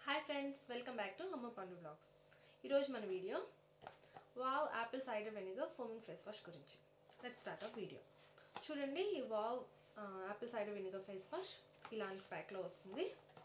hi friends welcome back to Amma Pandu blogs ఈరోజు మన video wow apple cider vinegar foaming face wash గురించి let start off video చూడండి ఈ wow apple cider vinegar face wash ఇలాంటి ప్యాక్లో వస్తుంది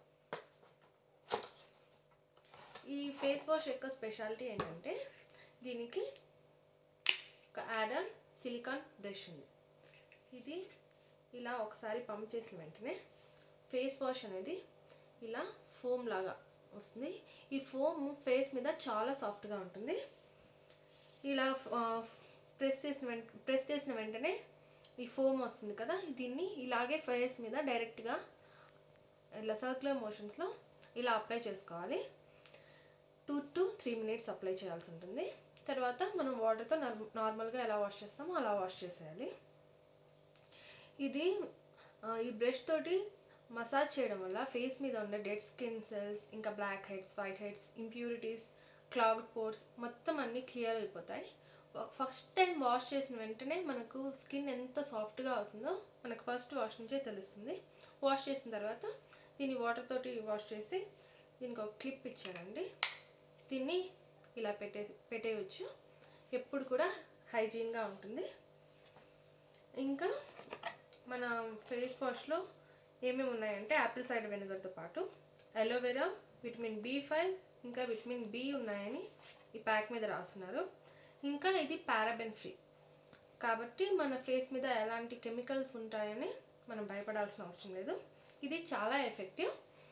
ఈ ఫేస్ వాష్ యొక్క స్పెషాలిటీ ఏంటంటే దీనికి ఒక యాడన్ సిలికాన్ బ్రష్ ఉంది ఇది ఇలా ఒకసారి పంప్ చేసిన వెంటనే ఫేస్ వాష్ అనేది ఇలా ఫోమ్ లాగా వస్తుంది ఈ ఫోమ్ ఫేస్ మీద చాలా సాఫ్ట్గా ఉంటుంది ఇలా ప్రెస్ చేసిన వెంట ప్రెస్ చేసిన వెంటనే ఈ ఫోమ్ వస్తుంది కదా దీన్ని ఇలాగే ఫేస్ మీద డైరెక్ట్గా ఇలా సర్క్యులర్ మోషన్స్లో ఇలా అప్లై చేసుకోవాలి two to three minutes apply చేయాల్సి ఉంటుంది తర్వాత మనం వాటర్తో నార్మల్గా ఎలా వాష్ చేస్తామో అలా వాష్ చేసేయాలి ఇది ఈ బ్రష్ తోటి మసాజ్ చేయడం వల్ల ఫేస్ మీద ఉండే డెడ్ స్కిన్ సెల్స్ ఇంకా black heads white heads impurities clogged pores మొత్తం అన్నీ క్లియర్ అయిపోతాయి ఫస్ట్ టైం వాష్ చేసిన వెంటనే మనకు స్కిన్ ఎంత సాఫ్ట్గా అవుతుందో మనకు ఫస్ట్ వాష్ నుంచే తెలుస్తుంది వాష్ చేసిన తర్వాత దీన్ని వాటర్ తోటి వాష్ చేసి దీనికి ఒక క్లిప్ ఇచ్చారండి దీన్ని ఇలా పెట్టే పెట్టేయచ్చు ఎప్పుడు కూడా హైజీన్గా ఉంటుంది ఇంకా మన ఫేస్ వాష్లో ఏమేమి ఉన్నాయంటే యాపిల్ సైడర్ వెనిగర్తో పాటు అలోవెరా విటమిన్ బి ఫైవ్ ఇంకా విటమిన్ బి ఉన్నాయని ఈ ప్యాక్ మీద రాస్తున్నారు ఇంకా ఇది పారాబెన్ ఫ్రీ కాబట్టి మన ఫేస్ మీద ఎలాంటి కెమికల్స్ ఉంటాయని మనం భయపడాల్సిన అవసరం లేదు ఇది చాలా ఎఫెక్టివ్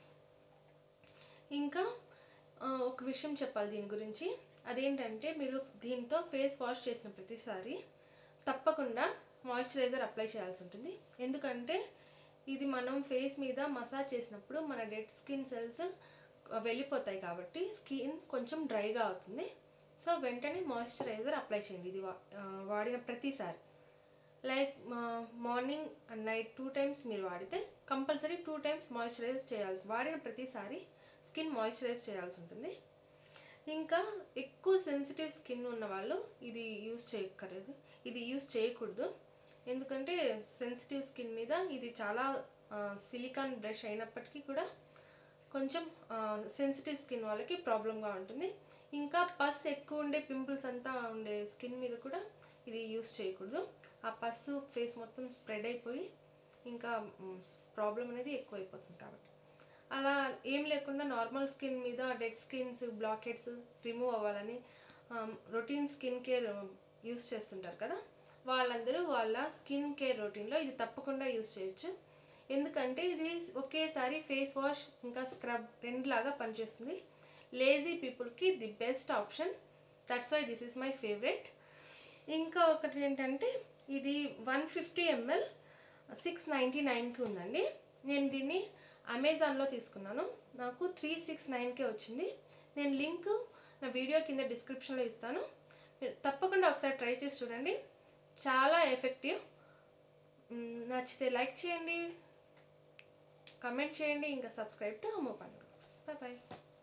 ఇంకా ఒక విషయం చెప్పాలి దీని గురించి అదేంటంటే మీరు దీంతో ఫేస్ వాష్ చేసిన ప్రతిసారి తప్పకుండా మాయిశ్చరైజర్ అప్లై చేయాల్సి ఉంటుంది ఎందుకంటే ఇది మనం ఫేస్ మీద మసాజ్ చేసినప్పుడు మన డెడ్ స్కిన్ సెల్స్ వెళ్ళిపోతాయి కాబట్టి స్కిన్ కొంచెం డ్రైగా అవుతుంది సో వెంటనే మాయిశ్చరైజర్ అప్లై చేయండి ఇది వాడిన ప్రతిసారి like morning and night two times మీరు వాడితే కంపల్సరీ టూ టైమ్స్ మాయిశ్చరైజ్ చేయాల్సి వాడిన ప్రతిసారి స్కిన్ మాయిశ్చరైజ్ చేయాల్సి ఉంటుంది ఇంకా ఎక్కువ సెన్సిటివ్ స్కిన్ ఉన్న వాళ్ళు ఇది యూస్ చేయక్కర్లేదు ఇది యూస్ చేయకూడదు ఎందుకంటే సెన్సిటివ్ స్కిన్ మీద ఇది చాలా సిలికాన్ బ్రష్ అయినప్పటికీ కూడా కొంచెం సెన్సిటివ్ స్కిన్ వాళ్ళకి ప్రాబ్లంగా ఉంటుంది ఇంకా పస్ ఎక్కువ ఉండే పింపుల్స్ అంతా ఉండే స్కిన్ మీద కూడా ఇది యూస్ చేయకూడదు ఆ పస్ ఫేస్ మొత్తం స్ప్రెడ్ అయిపోయి ఇంకా ప్రాబ్లం అనేది ఎక్కువ అయిపోతుంది కాబట్టి అలా ఏం లేకుండా నార్మల్ స్కిన్ మీద dead skins black heads remove అవ్వాలని రొటీన్ స్కిన్ కేర్ యూస్ చేస్తుంటారు కదా వాళ్ళందరూ వాళ్ళ స్కిన్ కేర్ రొటీన్లో ఇది తప్పకుండా యూస్ చేయొచ్చు ఎందుకంటే ఇది ఒకేసారి ఫేస్ వాష్ ఇంకా స్క్రబ్ రెండులాగా పనిచేస్తుంది లేజీ పీపుల్కి the best option that's why this is my favourite ఇంకా ఒకటి ఏంటంటే ఇది one fifty ML six ninety నైన్కి ఉందండి నేను దీన్ని అమెజాన్లో తీసుకున్నాను నాకు త్రీ సిక్స్ నైన్కే వచ్చింది నేను లింక్ నా వీడియో కింద డిస్క్రిప్షన్లో ఇస్తాను తప్పకుండా ఒకసారి ట్రై చేసి చూడండి చాలా ఎఫెక్టివ్ నచ్చితే లైక్ చేయండి కమెంట్ చేయండి ఇంకా సబ్స్క్రైబ్ టు అమ్మో పండుగ బాయ్ బాయ్